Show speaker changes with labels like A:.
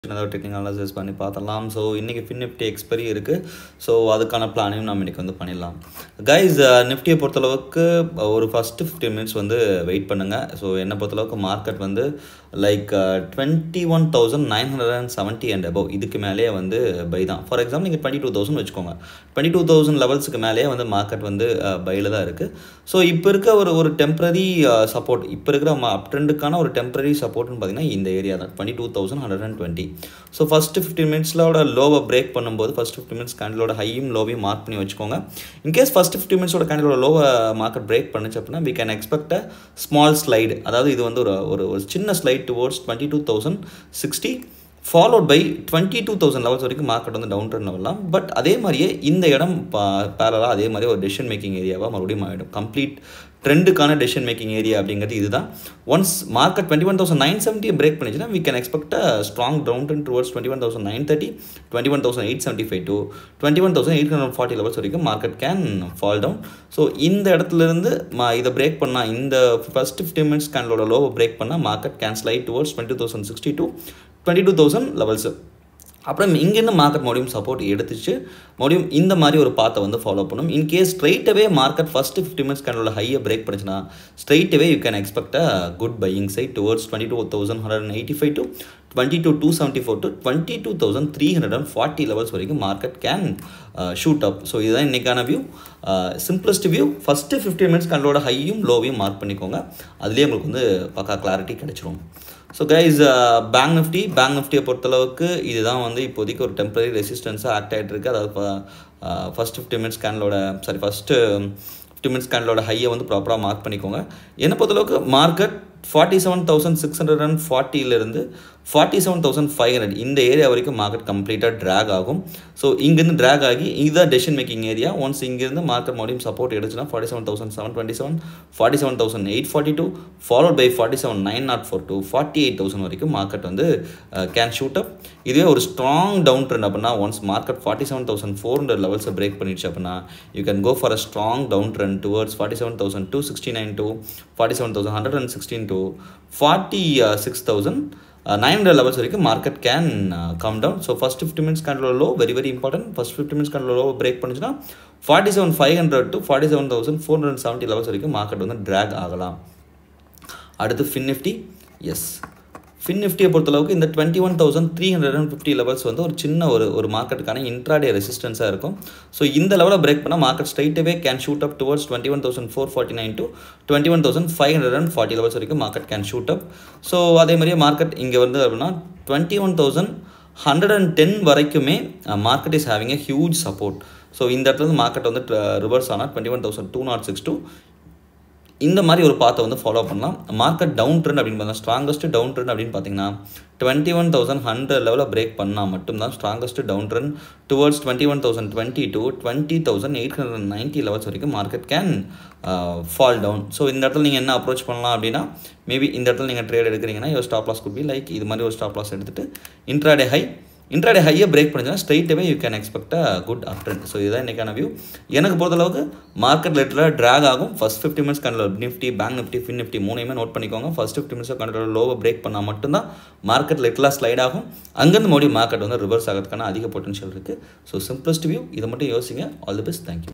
A: ஏதாவது technical analysis பண்ணி பார்த்தலாம் ஸோ இன்றைக்கி ஃபின் நிஃப்டி எக்ஸ்பெரி இருக்குது ஸோ அதுக்கான பிளானையும் நம்ம இன்றைக்கி வந்து பண்ணிடலாம் கைஸ் நிஃப்டியை பொறுத்தளவுக்கு ஒரு ஃபஸ்ட்டு ஃபிஃப்டி மினிட்ஸ் வந்து வெயிட் பண்ணுங்கள் ஸோ என்னை பொறுத்தளவுக்கு மார்க்கெட் வந்து like twenty one thousand nine hundred and seventy and above இதுக்கு மேலேயே வந்து பை தான் ஃபார் எக்ஸாம்பிள் நீங்கள் டுவெண்ட்டி டூ தௌசண்ட் வச்சுக்கோங்க டுவெண்ட்டி டூ தௌசண்ட் லெவல்ஸுக்கு மேலேயே வந்து மார்க்கெட் வந்து பையில் தான் இருக்குது ஸோ இப்போ இருக்க ஒரு ஒரு டெம்பரரி சப்போர்ட் இப்போ இருக்கிற அப் ட்ரெண்டுக்கான ஒரு டெம்பரரி சப்போர்ட்னு பார்த்தீங்கன்னா இந்த ஏரியா தான் twenty two thousand hundred and twenty so first fifteen மினிட்ஸோட லோவை பிரேக் பண்ணும்போது ஃபஸ்ட் ஃபிஃப்டி மினிட்ஸ் கேண்டிலோட ஹையும் லோவையும் மார்க் பண்ணி வச்சுக்கோங்க இன்கேஸ் ஃபஸ்ட் ஃபிஃப்டி மினிட்ஸோட கேண்டிலோட லோவை மார்க்கெட் பிரேக் பண்ணுச்சு அப்படின்னா we can expect a small slide அதாவது இது வந்து ஒரு ஒரு ஒரு சின்ன slight towards twenty two thousand sixty followed by twenty two thousand levels வரைக்கும் மார்க்கெட் வந்து டவுன் ட்ரெண்ட் வரலாம் பட் அதே மாதிரியே இந்த இடம் பேரலாக அதே மாதிரி ஒரு டெசிஷன் மேக்கிங் ஏரியாவாக மறுபடியும் ஆகிடும் கம்ப்ளீட் ட்ரெண்டுக்கான டெசிஷன் மேக்கிங் ஏரியா அப்படிங்கிறது இதுதான் once market twenty one thousand nine செவன்ட்டியை பிரேக் பண்ணிச்சுன்னா we can expect strong down trend towards twenty one thousand nine thirty twenty one thousand eight seventy five to twenty one thousand eight hundred forty levels வரைக்கும் market can fall down so இந்த இடத்துலேருந்து மா இதை break பண்ணால் இந்த first fifty minutes கேண்டலோட லோவை break பண்ணால் market can slight towards twenty thousand sixty to twenty two thousand levels அப்புறம் இங்கேருந்து மார்க்கெட் மறுபடியும் சப்போர்ட் எடுத்துச்சு மறுபடியும் இந்த மாதிரி ஒரு பாத்தை வந்து ஃபாலோ பண்ணும் இன்கேஸ் ஸ்ட்ரைட்டவே மார்க்கெட் ஃபஸ்ட்டு ஃபிஃப்டி மினிட்ஸ் கேண்டோட ஹையை பிரேக் பண்ணிச்சுன்னா ஸ்ட்ரைட்டவே you can expect a good buying side towards twenty two thousand hundred and eighty five to twenty two two seventy four to twenty two thousand three hundred and forty levels வரைக்கும் market can shoot up so இதுதான் இன்றைக்கான view simplest view first fifty minutes கண்டோட ஹையும் லோவையும் mark பண்ணிக்கோங்க அதுலேயே உங்களுக்கு வந்து பக்கா கிளாரிட்டி கிடைச்சிரும் so guys Bank Nifty Bank நிஃப்டியை பொறுத்தளவுக்கு இதுதான் வந்து இப்போதைக்கு ஒரு டெம்பரரி ரெசிஸ்டன்ஸாக ஆக்ட் ஆகிட்டு இருக்குது அதாவது ஃபஸ்ட் ஃபிஃப்டி மினிட்ஸ் கேனலோட சாரி ஃபஸ்ட்டு ஃபிஃப்டி மினிட்ஸ் கேண்டலோட ஹையை வந்து ப்ராப்பராக மார்க் பண்ணிக்கோங்க என்னை பொறுத்தளவுக்கு market forty seven thousand six hundred and ஃபார்ட்டியிலேருந்து forty seven thousand five hundred இந்த ஏரியா வரைக்கும் மார்க்கெட் கம்ப்ளீட்டாக ட்ராக் ஆகும் ஸோ இங்கேருந்து ட்ராக் ஆகி இதுதான் டெசிஷன் மேக்கிங் ஏரியா ஒன்ஸ் இங்கேருந்து மார்க்கெட் மறுபடியும் சப்போர்ட் எடுச்சுன்னா forty seven thousand seven twenty seven forty seven thousand eight forty two followed by forty seven nine naught four to forty eight thousand வரைக்கும் market வந்து can shoot up இதுவே ஒரு strong down trend அப்படின்னா once market forty seven thousand four hundred லெவல்ஸை break பண்ணிடுச்சு அப்படின்னா you can go for a strong down trend towards forty seven thousand two sixty nine to forty seven thousand hundred and sixteen to forty six thousand nine hundred levels வரைக்கும் market can come down so first fifty minutes control low very very important first fifty minutes control low break பண்ணிச்சுன்னா forty seven five hundred to forty seven thousand four hundred seventy levels வரைக்கும் market வந்து drag ஆகலாம் அடுத்து Fin Nifty yes Fin நிஃப்டியை பொறுத்தளவுக்கு இந்த twenty one thousand three hundred and fifty levels வந்து ஒரு சின்ன ஒரு ஒரு மார்க்கெட்டுக்கான இன்ட்ராடே ரெசிஸ்டன்ஸாக இருக்கும் ஸோ இந்த லெவலில் பிரேக் பண்ணால் மார்க்கெட் ஸ்ட்ரைட்டவே can shoot up towards twenty one thousand four forty nine to twenty one thousand five hundred and forty levels வரைக்கும் market can shoot up so அதே மாதிரியே மார்க்கெட் இங்கே வந்து அப்படின்னா twenty one thousand hundred and ten வரைக்குமே market is having a huge support so இந்த இடத்துல market வந்து ரிவர்ஸ் ஆனால் twenty one thousand two naught six two இந்த மாதிரி ஒரு பாத்தை வந்து ஃபாலோ பண்ணலாம் மார்க்கெட் டவுன் ட்ரெண்ட் அப்படின்னு பார்த்தா ஸ்ட்ராங்கஸ்ட் டவுன் ட்ரெண்ட் அப்படின்னு பார்த்தீங்கன்னா டுவெண்ட்டி ஒன் தௌசண்ட் ஹண்ட்ரட் லெவலில் பிரேக் பண்ணால் மட்டும்தான் ஸ்ட்ராங்கஸ்ட் down trend towards twenty one thousand twenty to twenty thousand eight hundred ninety levels வரைக்கும் market can fall down so இந்த இடத்துல நீங்கள் என்ன அப்ரோச் பண்ணலாம் அப்படின்னா மேபி இந்த இடத்துல நீங்கள் ட்ரேட் எடுக்கிறீங்கன்னா your stop loss could be like இது மாதிரி ஒரு ஸ்டாப் லாஸ் எடுத்துகிட்டு இன்ட்ராடே ஹை இன்ட்ராடே ஹையை பிரேக் பண்ணிச்சுன்னா ஸ்ட்ரைட்டவே you can expect a good up trend so இதுதான் இன்றைக்கான வியூ எனக்கு பொறுத்தளவுக்கு மார்க்கெட் லிட்டரில் ட்ராக் ஆகும் first fifty minutes candle Nifty Bank Nifty Fin Nifty மூணையுமே நோட் பண்ணிக்கோங்க ஃபஸ்ட் ஃபிஃப்டி மினிட்ஸ் கண்டில் லோவை பிரேக் பண்ணால் மட்டும்தான் மார்க்கெட் லிட்டலாக ஸ்லைட் ஆகும் அங்கேருந்து மறுபடியும் மார்க்கெட் வந்து ரிவர்ஸ் ஆகிறதுக்கான அதிக பொட்டன்ஷியல் இருக்குது ஸோ சிம்பிளஸ்ட் வியூ இதை மட்டும் யோசிங்க ஆல் தி பெஸ்ட் தேங்க்யூ